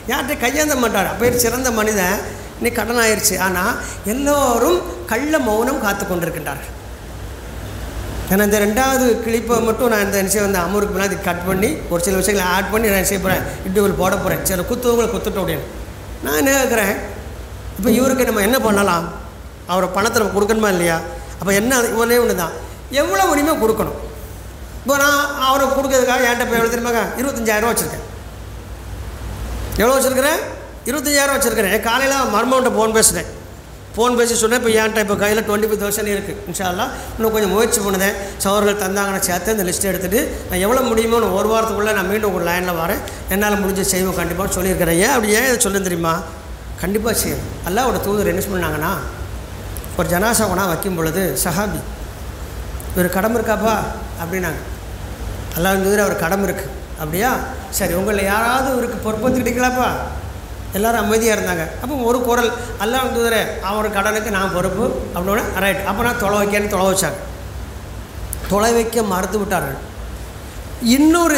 யார்கிட்ட கையேந்த மாட்டார் அப்போ சிறந்த மனிதன் இன்னைக்கு கடன் ஆயிடுச்சு ஆனால் எல்லோரும் கள்ள மௌனம் காத்து கொண்டிருக்கின்றார்கள் ஏன்னா இந்த ரெண்டாவது கிளிப்பை மட்டும் நான் இந்த விஷயம் வந்து அமருக்கு முன்னாடி கட் பண்ணி ஒரு சில விஷயங்களை ஆட் பண்ணி நான் செய்ய போகிறேன் இட்டுவல் போட போகிறேன் சில குத்துவங்களை குத்துட்டோம் அப்படின்னு நான் என்ன கேட்குறேன் இப்போ இவருக்கு நம்ம என்ன பண்ணலாம் அவரை பணத்தை நம்ம கொடுக்கணுமா இல்லையா அப்போ என்ன ஒன்றே ஒன்று தான் எவ்வளோ முடியுமோ கொடுக்கணும் இப்போ நான் அவரை கொடுக்கறதுக்காக என்கிட்ட இப்போ எவ்வளோ தெரியுமாங்க இருபத்தஞ்சாயிரம் வச்சுருக்கேன் எவ்வளோ வச்சுருக்கிறேன் இருபத்தஞ்சாயிரம் வச்சுருக்கிறேன் காலையில் மர்மவன்ட்ட ஃபோன் பேசுகிறேன் ஃபோன் பேசி சொன்னேன் இப்போ என்கிட்ட இப்போ கையில் டுவெண்ட்டி ஃபைவ் தௌசண்ட் இருக்குது இன்ஷால்லா இன்னும் கொஞ்சம் முயற்சி பண்ணுதேன் சவர்கள் தந்தாங்கன்னு சேர்த்து அந்த லிஸ்ட் எடுத்துகிட்டு நான் எவ்வளோ முடியுமோ நான் ஒரு வாரத்துக்குள்ளே நான் மீண்டும் உங்கள் லைனில் வரேன் என்னால் முடிஞ்ச செய்வோம் கண்டிப்பாக சொல்லியிருக்கிறேன் ஏன் அப்படி ஏன் இதை சொல்ல தெரியுமா கண்டிப்பாக செய்யணும் அல்லாவோட தூதர் என்ன பண்ணாங்கன்னா ஒரு ஜனாசா குணா வைக்கும் பொழுது சஹாபி இவர் கடமை இருக்காப்பா அப்படின்னாங்க அல்லாஹ் தூதர் அவர் கடமை இருக்குது அப்படியா சரி உங்களில் யாராவது இவருக்கு பொறுப்பேற்றுக்கிட்டீங்களாப்பா எல்லாரும் அமைதியாக இருந்தாங்க அப்போ ஒரு குரல் அல்லாஹ் தூதரே அவர் கடனுக்கு நான் பொறுப்பு அப்படின்னா ரைட் அப்போ நான் தொலை வைக்கன்னு தொலை வச்சாங்க தொலை வைக்க மறுத்து விட்டார்கள் இன்னொரு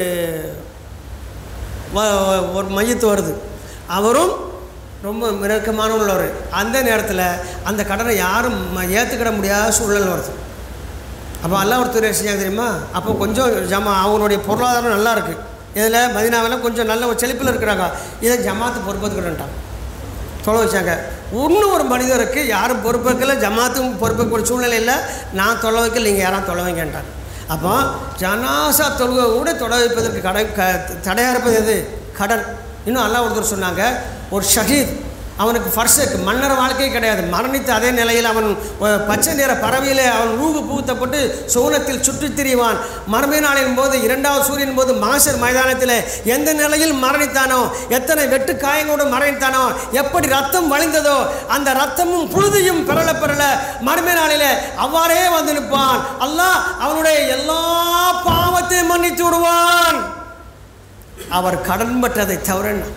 வ- வ- ஒரு மையத்து வருது அவரும் ரொம்ப மிரக்கமான உள்ளவர் அந்த நேரத்தில் அந்த கடனை யாரும் ம- ஏற்றுக்கிட முடியாத சூழல் வருது அப்போ அல்லாஹ் ஒருத்தர் என்ன செஞ்சாங்க தெரியுமா அப்போ கொஞ்சம் ஜமா அவங்களுடைய பொருளாதாரம் நல்லா இருக்குது இதில் மதினாவில் கொஞ்சம் நல்ல ஒரு செழிப்பில் இருக்கிறாங்க இதை ஜமாத்து பொறுப்பேற்றுக்கிறேன்ட்டாங்க தொலை வச்சாங்க இன்னும் ஒரு மனிதருக்கு யாரும் பொறுப்பேற்கல ஜமாத்தும் பொறுப்பேற்க ஒரு சூழ்நிலை இல்லை நான் தொலை வைக்கல நீங்கள் யாரும் தொலை வைங்கன்ட்டாங்க அப்போ ஜனாசா தொழுகை கூட தொலை வைப்பதற்கு கடை க தடையாக இருப்பது எது கடன் இன்னும் அல்லாஹ் ஒருத்தர் சொன்னாங்க ஒரு ஷஹீத் அவனுக்கு ஃபர்ஸ்ட் மன்னர் வாழ்க்கை கிடையாது மரணித்த அதே நிலையில் அவன் அஹ், பச்சை நிற பறவையிலே அவன் ரூபு பூத்தப்பட்டு சோனத்தில் சுற்றித் திரிவான் மறுமை நாளின் போது இரண்டாவது சூரியன் போது மாசர் மைதானத்தில் எந்த நிலையில் மரணித்தானோ எத்தனை வெட்டு காயங்களோடு மரணித்தானோ எப்படி ரத்தம் வழிந்ததோ அந்த ரத்தமும் புழுதியும் பெறல பெறல மறுமை நாளில் அவ்வாறே வந்து நிற்பான் அல்லாஹ் அவனுடைய எல்லா பாவத்தையும் மன்னித்து விடுவான் அவர் கடன் பட்டதை தவிர என்ன?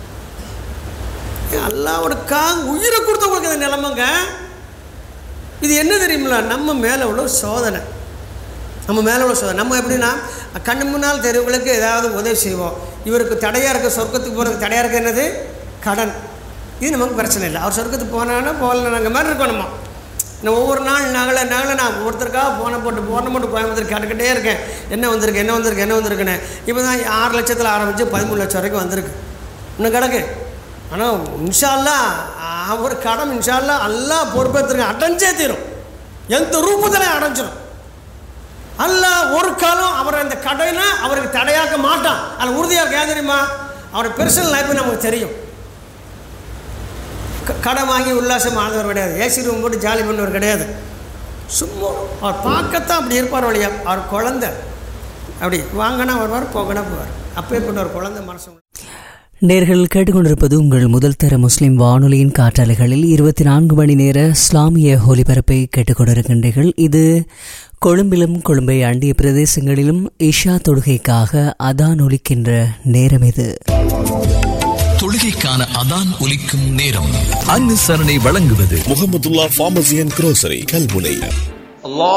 அல்லாவோட கா உயிரை கொடுத்தவங்களுக்கு இந்த நிலைமைங்க இது என்ன தெரியுங்களா நம்ம மேலே உள்ள ஒரு சோதனை நம்ம மேலே உள்ள சோதனை நம்ம எப்படின்னா கண்ணு முன்னால் தெருவுகளுக்கு ஏதாவது உதவி செய்வோம் இவருக்கு தடையாக இருக்க சொர்க்கத்துக்கு போகிறதுக்கு தடையாக இருக்க என்னது கடன் இது நமக்கு பிரச்சனை இல்லை அவர் சொர்க்கத்துக்கு போனான்னா போகல நாங்கள் மாதிரி இருக்கோம் நம்ம நான் ஒவ்வொரு நாள் நகலை நகலை நான் ஒருத்தருக்காக போனை போட்டு போனை போட்டு கோயம்புத்தூர் கேட்டுக்கிட்டே இருக்கேன் என்ன வந்திருக்கு என்ன வந்திருக்கு என்ன வந்திருக்குன்னு இப்போ தான் ஆறு லட்சத்தில் ஆரம்பித்து பதிமூணு லட்சம் வரைக்கும் வந்திருக்கு இன்னும் கிடக்கு ஆனால் இன்ஷால்லா அவர் கடன் இன்ஷால்லா எல்லாம் பொறுப்பேற்றுருங்க அடைஞ்சே தீரும் எந்த ரூபத்தில் அடைஞ்சிடும் அல்லாஹ் ஒரு காலம் அவர் அந்த கடனை அவருக்கு தடையாக்க மாட்டான் அதில் உறுதியாக ஏன் தெரியுமா அவர் பெர்சனல் லைஃப் நமக்கு தெரியும் க- கடன் வாங்கி உல்லாசம் ஆனவர் கிடையாது ஏசி ரூம் போட்டு ஜாலி பண்ணவர் கிடையாது சும்மா அவர் பார்க்கத்தான் அப்படி இருப்பார் வழியா அவர் குழந்தை அப்படி வாங்கினா வருவார் போகனா போவார் அப்பேற்பட்ட ஒரு குழந்தை மனசு நேர்கள் கேட்டுக்கொண்டிருப்பது உங்கள் முதல் தர முஸ்லிம் வானொலியின் காற்றாலைகளில் இருபத்தி நான்கு மணி நேர இஸ்லாமிய ஒலிபரப்பை கேட்டுக்கொண்டிருக்கின்றீர்கள் இது கொழும்பிலும் கொழும்பை அண்டிய பிரதேசங்களிலும் இஷா தொழுகைக்காக அதான் ஒலிக்கின்ற நேரம் இது தொழுகைக்கான அதான் ஒலிக்கும் நேரம் அனுசரணை வழங்குவது Mohamedullah pharmacy and grocery Kalmunai